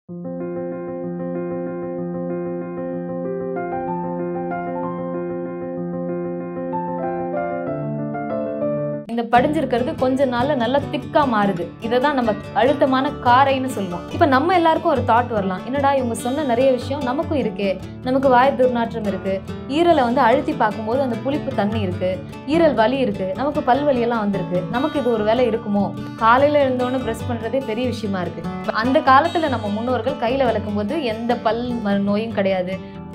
இந்த படிஞ்சிருக்கிறது கொஞ்ச நாள்ல நல்லா திக்கா மாறுது இதை தான் நம்ம அழுத்தமான காரைன்னு சொல்லுவோம் இப்போ நம்ம எல்லாருக்கும் ஒரு தாட் வரலாம் என்னடா இவங்க சொன்ன நிறைய விஷயம் நமக்கும் இருக்கே நமக்கு வாய் துர்நாற்றம் இருக்கு ஈரலை வந்து அழுத்தி பார்க்கும்போது அந்த புளிப்பு தண்ணி இருக்கு ஈரல் வலி இருக்கு நமக்கு பல் வலி எல்லாம் வந்திருக்கு நமக்கு இது ஒரு வேலை இருக்குமோ காலையில எழுந்தோன்னு பிரஷ் பண்றதே பெரிய விஷயமா இருக்கு அந்த காலத்துல நம்ம முன்னோர்கள் கையில விளக்கும் போது எந்த பல் ம- நோயும் கிடையாது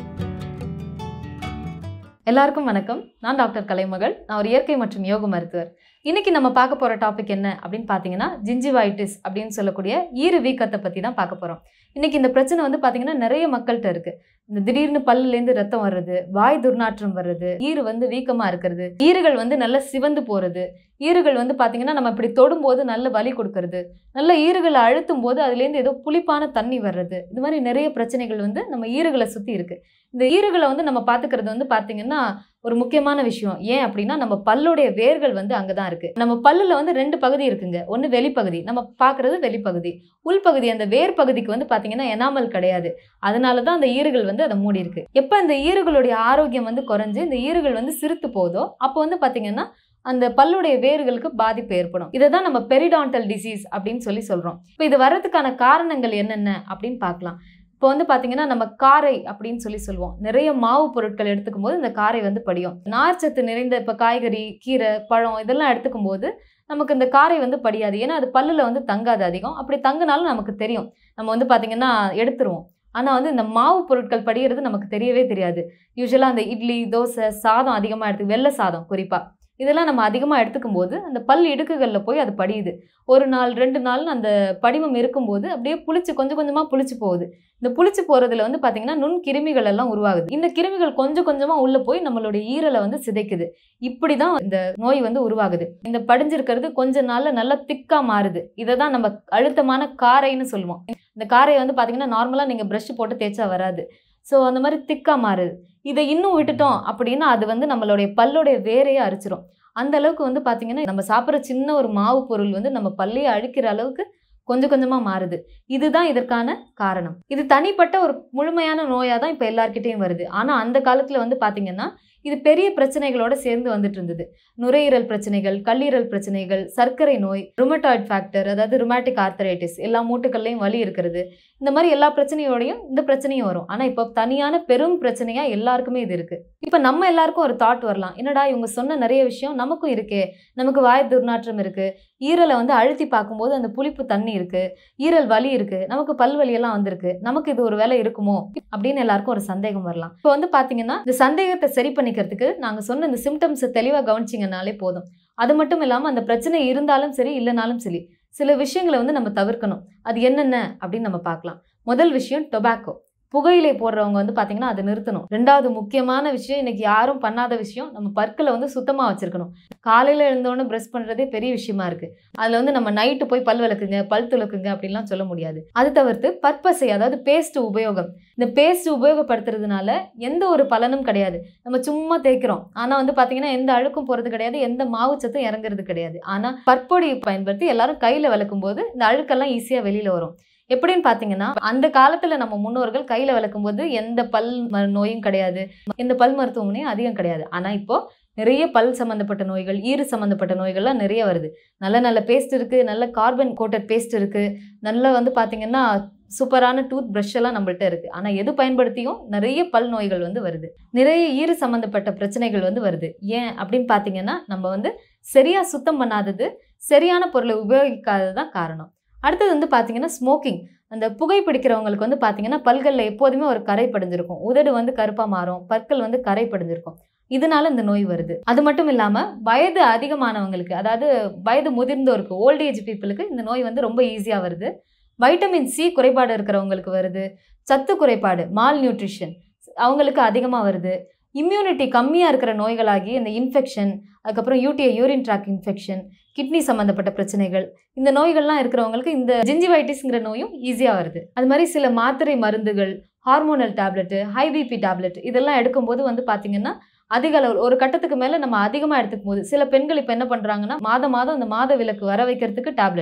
எல்லாருக்கும் வணக்கம் நான் டாக்டர் கலைமகள் நான் ஒரு இயற்கை மற்றும் யோக மருத்துவர் இன்னைக்கு நம்ம பார்க்க போற டாபிக் என்ன அப்படின்னு பார்த்தீங்கன்னா ஜிஞ்சிவைட்டிஸ் அப்படின்னு சொல்லக்கூடிய ஈறு வீக்கத்தை பத்தி தான் பார்க்க போறோம் இன்னைக்கு இந்த பிரச்சனை வந்து பார்த்தீங்கன்னா நிறைய மக்கள்கிட்ட இருக்கு இந்த திடீர்னு பல்லுலேருந்து ரத்தம் வர்றது வாய் துர்நாற்றம் வர்றது ஈறு வந்து வீக்கமா இருக்கிறது ஈறுகள் வந்து நல்லா சிவந்து போறது ஈறுகள் வந்து பார்த்தீங்கன்னா நம்ம இப்படி தொடும்போது நல்ல வலி கொடுக்கறது நல்ல ஈறுகளை அழுத்தும் போது அதுலேருந்து ஏதோ புளிப்பான தண்ணி வர்றது இது மாதிரி நிறைய பிரச்சனைகள் வந்து நம்ம ஈறுகளை சுற்றி இருக்கு இந்த ஈறுகளை வந்து நம்ம பார்த்துக்கிறது வந்து பார்த்தீங்கன்னா ஒரு முக்கியமான விஷயம் ஏன் அப்படின்னா நம்ம பல்லுடைய வேர்கள் வந்து அங்கே தான் இருக்கு நம்ம பல்லுல வந்து ரெண்டு பகுதி இருக்குங்க ஒன்று வெளிப்பகுதி நம்ம பார்க்கறது வெளிப்பகுதி உள்பகுதி அந்த வேர் பகுதிக்கு வந்து பார்த்தீங்கன்னா எனாமல் கிடையாது அதனால தான் அந்த ஈறுகள் வந்து அதை மூடி இருக்கு எப்போ இந்த ஈறுகளுடைய ஆரோக்கியம் வந்து குறைஞ்சு இந்த ஈறுகள் வந்து சிறுத்து போதோ அப்போ வந்து பார்த்தீங்கன்னா அந்த பல்லுடைய வேர்களுக்கு பாதிப்பு ஏற்படும் இதை தான் நம்ம பெரிடான்டல் டிசீஸ் அப்படின்னு சொல்லி சொல்றோம் இப்போ இது வர்றதுக்கான காரணங்கள் என்னென்ன அப்படின்னு பார்க்கலாம் இப்போ வந்து பார்த்தீங்கன்னா நம்ம காரை அப்படின்னு சொல்லி சொல்லுவோம் நிறைய மாவு பொருட்கள் எடுத்துக்கும் போது இந்த காரை வந்து படியும் நார்ச்சத்து நிறைந்த இப்போ காய்கறி கீரை பழம் இதெல்லாம் எடுத்துக்கும் போது நமக்கு இந்த காரை வந்து படியாது ஏன்னா அது பல்லில் வந்து தங்காது அதிகம் அப்படி தங்குனாலும் நமக்கு தெரியும் நம்ம வந்து பார்த்தீங்கன்னா எடுத்துருவோம் ஆனால் வந்து இந்த மாவு பொருட்கள் படிகிறது நமக்கு தெரியவே தெரியாது யூஸ்வலாக அந்த இட்லி தோசை சாதம் அதிகமாக எடுத்து வெள்ளை சாதம் குறிப்பாக இதெல்லாம் நம்ம அதிகமாக எடுத்துக்கும் போது அந்த பல் இடுக்குகளில் போய் அது படியுது ஒரு நாள் ரெண்டு நாள் அந்த படிமம் இருக்கும்போது அப்படியே புளிச்சு கொஞ்சம் கொஞ்சமாக புளிச்சு போகுது இந்த புளிச்சு போகிறதுல வந்து பார்த்தீங்கன்னா நுண் கிருமிகள் எல்லாம் உருவாகுது இந்த கிருமிகள் கொஞ்சம் கொஞ்சமாக உள்ளே போய் நம்மளுடைய ஈரலை வந்து சிதைக்குது இப்படி தான் இந்த நோய் வந்து உருவாகுது இந்த படிஞ்சிருக்கிறது கொஞ்ச நாளில் நல்லா திக்காக மாறுது இதை தான் நம்ம அழுத்தமான காரைன்னு சொல்லுவோம் இந்த காரை வந்து பார்த்தீங்கன்னா நார்மலாக நீங்கள் ப்ரஷ் போட்டு தேய்ச்சா வராது ஸோ அந்த மாதிரி திக்காக மாறுது இதை இன்னும் விட்டுட்டோம் அப்படின்னா அது வந்து நம்மளுடைய பல்லுடைய வேரையே அரிச்சிரும் அந்த அளவுக்கு வந்து பார்த்தீங்கன்னா நம்ம சாப்பிட்ற சின்ன ஒரு மாவு பொருள் வந்து நம்ம பல்லையே அழிக்கிற அளவுக்கு கொஞ்சம் கொஞ்சமாக மாறுது இதுதான் இதற்கான காரணம் இது தனிப்பட்ட ஒரு முழுமையான நோயாக தான் இப்போ எல்லார்கிட்டயும் வருது ஆனால் அந்த காலத்தில் வந்து பார்த்தீங்கன்னா இது பெரிய பிரச்சனைகளோட சேர்ந்து வந்துட்டு இருந்தது நுரையீரல் பிரச்சனைகள் கல்லீரல் பிரச்சனைகள் சர்க்கரை நோய் ருமட்டாய்ட் ஃபேக்டர் அதாவது ருமேட்டிக் ஆர்த்தரைட்டிஸ் எல்லா மூட்டுக்கள்லையும் வலி இருக்கிறது இந்த மாதிரி எல்லா பிரச்சனையோடையும் இந்த பிரச்சனையும் வரும் ஆனால் இப்போ தனியான பெரும் பிரச்சனையாக எல்லாருக்குமே இது இருக்குது இப்போ நம்ம எல்லாருக்கும் ஒரு தாட் வரலாம் என்னடா இவங்க சொன்ன நிறைய விஷயம் நமக்கும் இருக்கே நமக்கு வாய் துர்நாற்றம் இருக்குது ஈரலை வந்து அழுத்தி பார்க்கும்போது அந்த புளிப்பு தண்ணி இருக்குது ஈரல் வலி இருக்குது நமக்கு பல் வலி எல்லாம் வந்திருக்கு நமக்கு இது ஒரு வேலை இருக்குமோ அப்படின்னு எல்லாருக்கும் ஒரு சந்தேகம் வரலாம் இப்போ வந்து பார்த்தீங்கன்னா இந்த சந்தேகத்தை சரி பண்ணிக்கிறதுக்கு நாங்கள் சொன்ன இந்த சிம்டம்ஸை தெளிவாக கவனிச்சிங்கனாலே போதும் அது மட்டும் இல்லாமல் அந்த பிரச்சனை இருந்தாலும் சரி இல்லைனாலும் சரி சில விஷயங்களை வந்து நம்ம தவிர்க்கணும் அது என்னென்ன அப்படின்னு நம்ம பார்க்கலாம் முதல் விஷயம் டொபாக்கோ புகையிலை போடுறவங்க வந்து பார்த்தீங்கன்னா அதை நிறுத்தணும் ரெண்டாவது முக்கியமான விஷயம் இன்னைக்கு யாரும் பண்ணாத விஷயம் நம்ம பற்களை வந்து சுத்தமாக வச்சிருக்கணும் காலையில் எழுந்தோடனே ப்ரஷ் பண்ணுறதே பெரிய விஷயமா இருக்கு அதில் வந்து நம்ம நைட்டு போய் பல் விளக்குங்க பல் துளக்குங்க அப்படின்லாம் சொல்ல முடியாது அது தவிர்த்து பற்பசை அதாவது பேஸ்ட் உபயோகம் இந்த பேஸ்ட் உபயோகப்படுத்துறதுனால எந்த ஒரு பலனும் கிடையாது நம்ம சும்மா தேய்க்கிறோம் ஆனால் வந்து பார்த்தீங்கன்னா எந்த அழுக்கும் போகிறது கிடையாது எந்த மாவு சத்தும் இறங்குறது கிடையாது ஆனால் பற்பொடி பயன்படுத்தி எல்லாரும் கையில் விளக்கும் போது இந்த அழுக்கெல்லாம் ஈஸியாக வெளியில் வரும் எப்படின்னு பார்த்தீங்கன்னா அந்த காலத்தில் நம்ம முன்னோர்கள் கையில் விளக்கும் போது எந்த பல் ம- நோயும் கிடையாது எந்த பல் மருத்துவமனையும் அதிகம் கிடையாது ஆனால் இப்போ நிறைய பல் சம்மந்தப்பட்ட நோய்கள் ஈறு சம்மந்தப்பட்ட நோய்கள்லாம் நிறைய வருது நல்ல நல்ல பேஸ்ட் இருக்குது நல்ல கார்பன் கோட்டட் பேஸ்ட் இருக்குது நல்ல வந்து பார்த்தீங்கன்னா சூப்பரான டூத் ப்ரஷ் எல்லாம் நம்மள்ட்ட இருக்குது ஆனால் எது பயன்படுத்தியும் நிறைய பல் நோய்கள் வந்து வருது நிறைய ஈறு சம்மந்தப்பட்ட பிரச்சனைகள் வந்து வருது ஏன் அப்படின்னு பார்த்தீங்கன்னா நம்ம வந்து சரியாக சுத்தம் பண்ணாதது சரியான பொருளை உபயோகிக்காதது தான் காரணம் அடுத்தது வந்து பார்த்தீங்கன்னா ஸ்மோக்கிங் அந்த புகை பிடிக்கிறவங்களுக்கு வந்து பார்த்தீங்கன்னா பல்களில் எப்போதுமே ஒரு கரை படிஞ்சிருக்கும் உதடு வந்து கருப்பாக மாறும் பற்கள் வந்து கரை படிஞ்சிருக்கும் இதனால இந்த நோய் வருது அது மட்டும் இல்லாமல் வயது அதிகமானவங்களுக்கு அதாவது வயது முதிர்ந்தோருக்கு ஓல்டேஜ் பீப்புளுக்கு இந்த நோய் வந்து ரொம்ப ஈஸியாக வருது வைட்டமின் சி குறைபாடு இருக்கிறவங்களுக்கு வருது சத்து குறைபாடு மால் நியூட்ரிஷன் அவங்களுக்கு அதிகமாக வருது இம்யூனிட்டி கம்மியாக இருக்கிற நோய்களாகி இந்த இன்ஃபெக்ஷன் அதுக்கப்புறம் UTI urine tract infection kidney சம்மந்தப்பட்ட பிரச்சனைகள் இந்த நோய்கள்லாம் இருக்கிறவங்களுக்கு இந்த ஜிஞ்சிவைட்டிஸ்ங்கிற நோயும் ஈஸியாக வருது அது மாதிரி சில மாத்திரை மருந்துகள் hormonal tablet high BP tablet இதெல்லாம் எடுக்கும்போது வந்து பார்த்தீங்கன்னா அதிக அளவு ஒரு கட்டத்துக்கு மேலே நம்ம அதிகமாக எடுத்துக்கும் போது சில பெண்கள் இப்போ என்ன பண்ணுறாங்கன்னா மாதம் மாதம் அந்த மாத விலக்கு வர வைக்கிறதுக்கு டேப்லெட்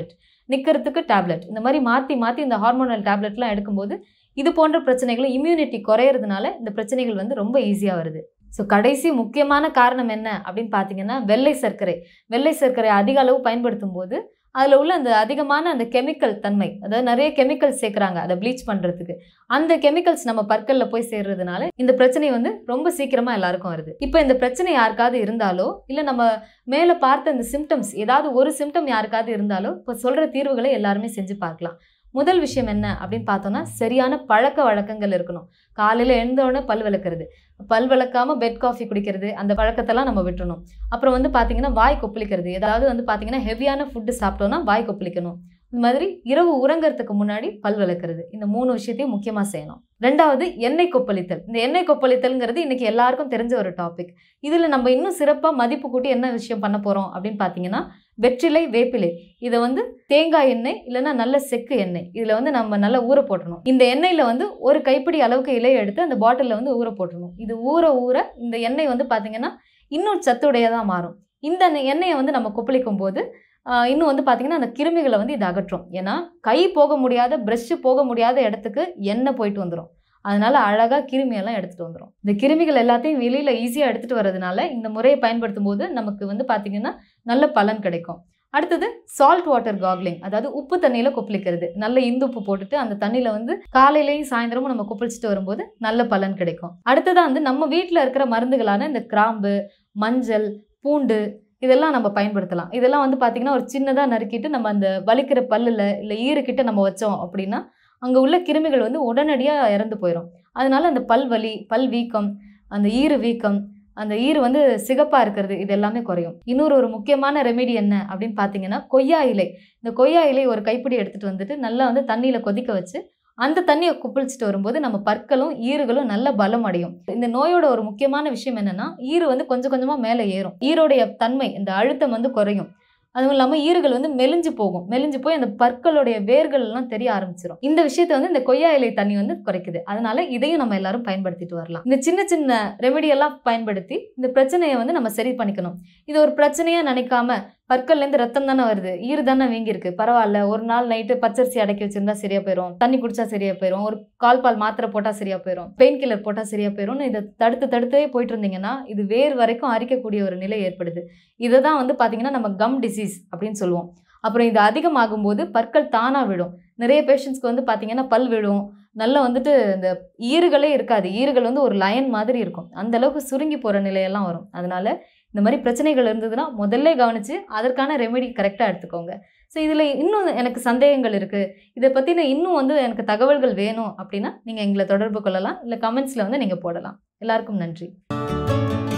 நிற்கிறதுக்கு டேப்லெட் இந்த மாதிரி மாற்றி மாற்றி இந்த ஹார்மோனல் டேப்லெட்லாம் எடுக்கும்போது இது போன்ற பிரச்சனைகளும் இம்யூனிட்டி குறையிறதுனால இந்த பிரச்சனைகள் வந்து ரொம்ப ஈஸியாக வருது ஸோ கடைசி முக்கியமான காரணம் என்ன அப்படின்னு பார்த்தீங்கன்னா வெள்ளை சர்க்கரை வெள்ளை சர்க்கரை அதிக அளவு பயன்படுத்தும் போது அதில் உள்ள அந்த அதிகமான அந்த கெமிக்கல் தன்மை அதாவது நிறைய கெமிக்கல்ஸ் சேர்க்குறாங்க அதை ப்ளீச் பண்ணுறதுக்கு அந்த கெமிக்கல்ஸ் நம்ம பற்களில் போய் சேர்றதுனால இந்த பிரச்சனை வந்து ரொம்ப சீக்கிரமாக எல்லாருக்கும் வருது இப்போ இந்த பிரச்சனை யாருக்காவது இருந்தாலோ இல்லை நம்ம மேலே பார்த்த இந்த சிம்டம்ஸ் ஏதாவது ஒரு சிம்டம் யாருக்காவது இருந்தாலோ இப்போ சொல்கிற தீர்வுகளை எல்லாருமே செஞ்சு பார்க்கலாம் முதல் விஷயம் என்ன அப்படின்னு பார்த்தோம்னா சரியான பழக்க வழக்கங்கள் இருக்கணும் காலையில் எழுந்தவுடனே பல் விளக்குறது பல் விளக்காம பெட் காஃபி குடிக்கிறது அந்த பழக்கத்தெல்லாம் நம்ம விட்டுறணும் அப்புறம் வந்து பார்த்தீங்கன்னா வாய் கொப்பளிக்கிறது ஏதாவது வந்து பார்த்தீங்கன்னா ஹெவியான ஃபுட்டு சாப்பிட்டோம்னா வாய் கொப்பளிக்கணும் இந்த மாதிரி இரவு உறங்கறதுக்கு முன்னாடி பல் விளக்குறது இந்த மூணு விஷயத்தையும் முக்கியமாக செய்யணும் ரெண்டாவது எண்ணெய் கொப்பளித்தல் இந்த எண்ணெய் கொப்பளித்தல்ங்கிறது இன்னைக்கு எல்லாருக்கும் தெரிஞ்ச ஒரு டாபிக் இதில் நம்ம இன்னும் சிறப்பாக மதிப்பு கூட்டி என்ன விஷயம் பண்ண போகிறோம் அப்படின்னு பார்த்தீங்கன்னா வெற்றிலை வேப்பிலை இதை வந்து தேங்காய் எண்ணெய் இல்லைன்னா நல்ல செக்கு எண்ணெய் இதில் வந்து நம்ம நல்லா ஊற போட்டணும் இந்த எண்ணெயில் வந்து ஒரு கைப்பிடி அளவுக்கு இலையை எடுத்து அந்த பாட்டிலில் வந்து ஊற போட்டணும் இது ஊற ஊற இந்த எண்ணெய் வந்து பார்த்தீங்கன்னா இன்னும் சத்துடையதாக மாறும் இந்த எண்ணெயை வந்து நம்ம கொப்பளிக்கும் போது ஆஹ், இன்னும் வந்து பார்த்தீங்கன்னா அந்த கிருமிகளை வந்து இது அகற்றும் ஏன்னா கை போக முடியாத ப்ரெஷ்ஷு போக முடியாத இடத்துக்கு எண்ணெய் போயிட்டு வந்துடும் அதனால அழகாக கிருமியெல்லாம் எடுத்துகிட்டு வந்துடும் இந்த கிருமிகள் எல்லாத்தையும் வெளியில் ஈஸியாக எடுத்துகிட்டு வரதுனால இந்த முறையை பயன்படுத்தும் போது நமக்கு வந்து பார்த்திங்கன்னா நல்ல பலன் கிடைக்கும் அடுத்தது சால்ட் வாட்டர் காக்லிங் அதாவது உப்பு தண்ணியில் கொப்பளிக்கிறது நல்ல இந்து உப்பு போட்டுட்டு அந்த தண்ணியில் வந்து காலையிலையும் சாயந்தரமும் நம்ம கொப்பளிச்சுட்டு வரும்போது நல்ல பலன் கிடைக்கும் அடுத்ததாக வந்து நம்ம வீட்டில் இருக்கிற மருந்துகளான இந்த கிராம்பு மஞ்சள் பூண்டு இதெல்லாம் நம்ம பயன்படுத்தலாம் இதெல்லாம் வந்து பார்த்திங்கன்னா ஒரு சின்னதாக நறுக்கிட்டு நம்ம அந்த வலிக்கிற பல்லில் இல்லை ஈருக்கிட்ட நம்ம வச்சோம் அப்படின்னா அங்கே உள்ள கிருமிகள் வந்து உடனடியாக இறந்து போயிடும் அதனால அந்த பல் வலி பல் வீக்கம் அந்த ஈறு வீக்கம் அந்த ஈறு வந்து சிகப்பாக இருக்கிறது இது எல்லாமே குறையும் இன்னொரு ஒரு முக்கியமான ரெமெடி என்ன அப்படின்னு பார்த்தீங்கன்னா கொய்யா இலை இந்த கொய்யா இலை ஒரு கைப்பிடி எடுத்துகிட்டு வந்துட்டு நல்லா வந்து தண்ணியில் கொதிக்க வச்சு அந்த தண்ணியை குப்பிளிச்சுட்டு வரும்போது நம்ம பற்களும் ஈறுகளும் நல்ல பலம் அடையும் இந்த நோயோட ஒரு முக்கியமான விஷயம் என்னன்னா ஈறு வந்து கொஞ்சம் கொஞ்சமாக மேலே ஏறும் ஈரோடைய தன்மை இந்த அழுத்தம் வந்து குறையும் அதுவும் இல்லாமல் ஈறுகள் வந்து மெலிஞ்சு போகும் மெலிஞ்சு போய் அந்த பற்களுடைய வேர்கள் எல்லாம் தெரிய ஆரம்பிச்சிடும் இந்த விஷயத்தை வந்து இந்த கொய்யா இலை தண்ணி வந்து குறைக்குது அதனால இதையும் நம்ம எல்லாரும் பயன்படுத்திட்டு வரலாம் இந்த சின்ன சின்ன ரெமெடி எல்லாம் பயன்படுத்தி இந்த பிரச்சனையை வந்து நம்ம சரி பண்ணிக்கணும் இது ஒரு பிரச்சனையா நினைக்காம பற்கள்லேருந்து ரத்தம் தானே வருது ஈறு தானே வீங்கிருக்கு பரவாயில்ல ஒரு நாள் நைட்டு பச்சரிசி அடக்கி வச்சிருந்தா சரியா போயிடும் தண்ணி குடிச்சா சரியா போயிடும் ஒரு கால் பால் மாத்திரை போட்டா சரியா போயிடும் பெயின் கில்லர் போட்டா சரியா போயிடும்னு இதை தடுத்து தடுத்தே போயிட்டு இருந்தீங்கன்னா இது வேர் வரைக்கும் அரிக்கக்கூடிய ஒரு நிலை ஏற்படுது இதை தான் வந்து பார்த்தீங்கன்னா நம்ம கம் டிசீஸ் அப்படின்னு சொல்லுவோம் அப்புறம் இது அதிகமாகும் போது பற்கள் தானாக விடும் நிறைய பேஷண்ட்ஸ்க்கு வந்து பார்த்தீங்கன்னா பல் விடும் நல்லா வந்துட்டு இந்த ஈறுகளே இருக்காது ஈறுகள் வந்து ஒரு லயன் மாதிரி இருக்கும் அந்த அளவுக்கு சுருங்கி போகிற நிலையெல்லாம் வரும் அதனால இந்த மாதிரி பிரச்சனைகள் இருந்ததுன்னா முதல்ல கவனித்து அதற்கான ரெமெடி கரெக்டாக எடுத்துக்கோங்க ஸோ இதில் இன்னும் எனக்கு சந்தேகங்கள் இருக்குது இதை பற்றின இன்னும் வந்து எனக்கு தகவல்கள் வேணும் அப்படின்னா நீங்கள் எங்களை தொடர்பு கொள்ளலாம் இல்லை கமெண்ட்ஸில் வந்து நீங்கள் போடலாம் எல்லாருக்கும் நன்றி